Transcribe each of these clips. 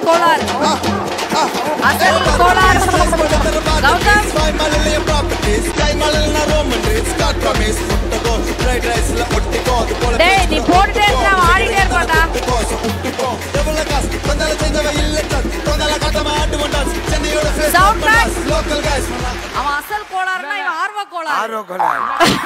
கோளாறு அசல் கோளாறு கௌதம் டேய் நீ போட்டுட்டே இருக்க ஆடிட்டே இருப்பாடா சவுண்ட் பேக் அவன் அசல் கோளாறுனா இவன் ஆர்வ கோளாறு ஆர்வ கோளாறு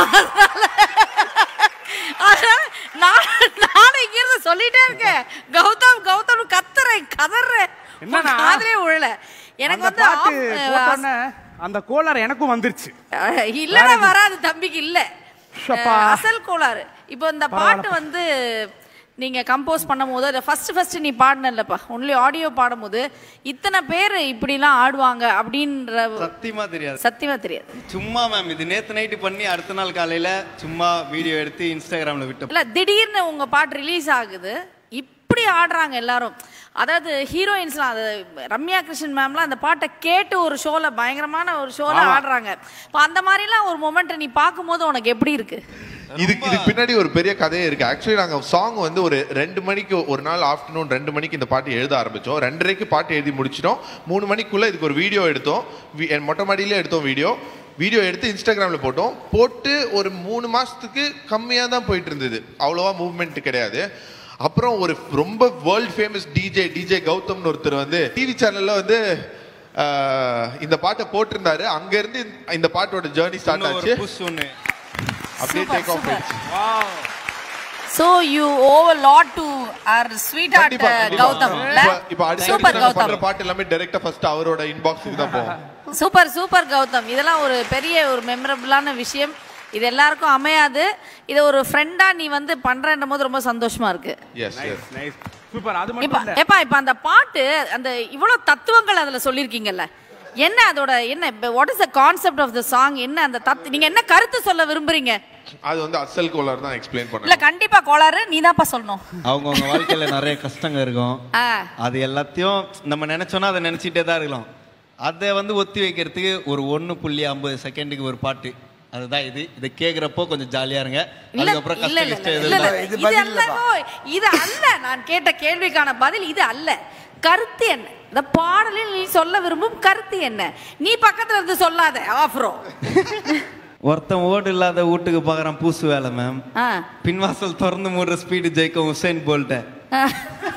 ஆனா, நான் நானும் இங்க இருந்து சொல்லிட்டே இருக்கேன் கௌதம் கௌதம் கத்துறேன் கதறேன் என்னன்னா, காதலே உழல எனக்கு அந்த வந்து பாட்டு ஆப்- போட்டோன்னே அந்த கோளாறு எனக்கும் வந்துருச்சு அஹ் இல்லடா வராது தம்பிக்கு இல்ல ஷப்பா. அஹ் அசல் கோளாறு இப்போ இந்த பாட்டு வந்து நீங்க கம்போஸ் பண்ணும்போது அதை ஃபர்ஸ்ட் ஃபர்ஸ்ட் நீ பாடினல்லப்பா ஒன்லி ஆடியோ பாடும்போது இத்தனை பேர் இப்படிலாம் ஆடுவாங்க அப்படின்ற சத்தியமா தெரியாது சத்தியமா தெரியாது சும்மா மேம் இது நேத்து நைட்டு பண்ணி அடுத்த நாள் காலையில சும்மா வீடியோ எடுத்து இன்ஸ்டாகிராம்ல விட்டு இல்ல திடீர்னு உங்க பாட்டு ரிலீஸ் ஆகுது இப்படி ஆடுறாங்க எல்லாரும் அதாவது ஹீரோயின்ஸ்லாம் அது ரம்யா கிருஷ்ணன் மேம்லாம் அந்த பாட்டை கேட்டு ஒரு ஷோல பயங்கரமான ஒரு ஷோல ஆடுறாங்க இப்போ அந்த மாதிரிலாம் ஒரு மொமெண்ட் நீ பார்க்கும்போது உனக்கு எப்படி இருக்கு இதுக்கு இதுக்கு பின்னாடி ஒரு பெரிய கதையே இருக்கு ஆக்சுவலி நாங்க சாங் வந்து ஒரு ரெண்டு மணிக்கு ஒரு நாள் ஆஃப்டர்நூன் ரெண்டு மணிக்கு இந்த பாட்டு எழுத ஆரம்பிச்சோம் ரெண்டரைக்கு பாட்டு எழுதி முடிச்சிட்டோம் மூணு மணிக்குள்ள இதுக்கு ஒரு வீடியோ எடுத்தோம் வி- என் மொட்டை மாடியிலே எடுத்தோம் வீடியோ வீடியோ எடுத்து இன்ஸ்டாகிராம்ல போட்டோம் போட்டு ஒரு மூணு மாசத்துக்கு கம்மியாக தான் போயிட்டு இருந்தது அவ்வளோவா மூவ்மெண்ட் கிடையாது அப்புறம் ஒரு ரொம்ப வேர்ல்ட் ஃபேமஸ் டிஜே டிஜே கௌதம்னு ஒருத்தர் வந்து டிவி சேனல்ல வந்து ஆஹ், இந்த பாட்டை போட்டிருந்தாரு அங்க இருந்து இந்த- இந்த பாட்டோட ஜேர்னி ஸ்டார்ட் இன்னும் ஒரு ஆச்சு புஷ் ஒன்று அப்படியே டேக் ஆஃப் ஆயிடுச்சு so you over lot to are sweet heart கண்டிப்பா, கண்டிப்பா. கௌதம் இப்ப- இப்ப அடுத்து சூப்பர் நாங்க பண்ற கௌதம் பாட்டு எல்லாமே டைரக்டா ஃபர்ஸ்ட் அவரோட இன்பாக்ஸுக்கு தான் போகும் சூப்பர் சூப்பர் கௌதம் இதெல்லாம் ஒரு பெரிய ஒரு மெமரபிளான விஷயம் இது எல்லாருக்கும் அமையாது இதை ஒரு ஃப்ரெண்டா நீ வந்து பண்றன்ற போது ரொம்ப சந்தோஷமா இருக்கு எஸ் எஸ் நைஸ் சூப்பர் அது இப்ப மட்டும் இல்ல ஏப்பா இப்ப அந்த பாட்டு அந்த இவ்வளவு தத்துவங்கள் அதுல சொல்லிருக்கீங்கல்ல என்ன அதோட என்ன what is the concept of the song என்ன அந்த தத்து நீங்க என்ன கருத்து சொல்ல விரும்புறீங்க அது வந்து அசல் கோலார் தான் எக்ஸ்பிளைன் இல்ல பண்ணேன் கண்டிப்பா கோளாறு நீதான்ப்பா சொல்லணும் அவங்கவுங்க வாழ்க்கையில நிறைய கஷ்டங்க இருக்கும் ஆ. அது எல்லாத்தையும் நம்ம நினைச்சோன்னா அதை நினைச்சிட்டே தான் இருக்கலாம் அதை வந்து ஒத்தி வைக்கிறதுக்கு ஒரு ஒன்று புள்ளி ஐம்பது செகண்டுக்கு ஒரு பாட்டு அதுதான் இது இதை கேட்குறப்போ கொஞ்சம் ஜாலியா இருங்க இல்ல அதுக்கப்புறம் இல்ல கஷ்ட இல்ல கஷ்டம் இல்ல, இல்ல, எதுவும் இது இது பதில் அல்லவோ இது அல்ல நான் கேட்ட கேள்விக்கான பதில் இது அல்ல கருத்து என்ன இந்த பாடலில் நீ சொல்ல விரும்பும் கருத்து என்ன நீ பக்கத்துல இருந்து சொல்லாத ஆஃப்ரோ ஒருத்தன் ஓடு இல்லாத வீட்டுக்கு பார்க்குறான் பூசு வேலை மேம் ஆ பின்வாசல் திறந்து மூடுற ஸ்பீடு ஜெயிக்கும் உசைன் போல்ட்ட ஆ.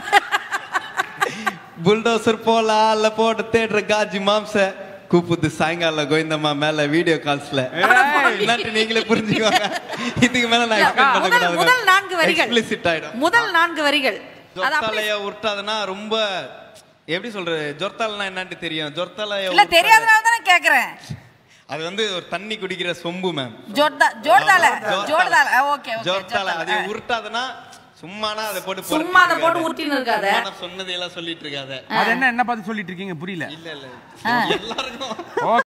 புல்டோசர் போல ஆள்ல போட்டு தேடுற காஜி மாம்ச கூப்புது சாயங்காலம் கோவிந்தம்மா மேல வீடியோ கால்ஸ்ல இல்லாட்டி நீங்களே புரிஞ்சுக்கோங்க இதுக்கு மேல நான் explain முதல் பண்ணக்கூடாது முதல் நான்கு வரிகள் எக்ஸ்பிளிசிட் ஆயிடும் முதல் நான்கு வரிகள் அது அப்படியே ஜொர்த்தாலைய உருட்டாதுன்னா ரொம்ப எப்படி சொல்றது ஜொர்த்தாலனா என்னன்னு தெரியும் ஜொர்த்தாலைய இல்ல தெரியாதனால தானே கேக்குறேன் அது வந்து ஒரு தண்ணி குடிக்கிற சொம்பு மேம் ஜோர்தா ஜோர்தால ஜோர்தால ஓகே ஓகே ஜொர்த்தால அது உருட்டாதுன்னா சும்மானா அதை போட்டு சும்மா அதை போட்டு உருட்டின்னு இருக்காத சும்மா சொன்னதையெல்லாம் சொல்லிட்டு இருக்காத அது என்ன என்ன பார்த்து சொல்லிட்டு இருக்கீங்க புரியல இல்ல இல்ல எல்லாருக்கும்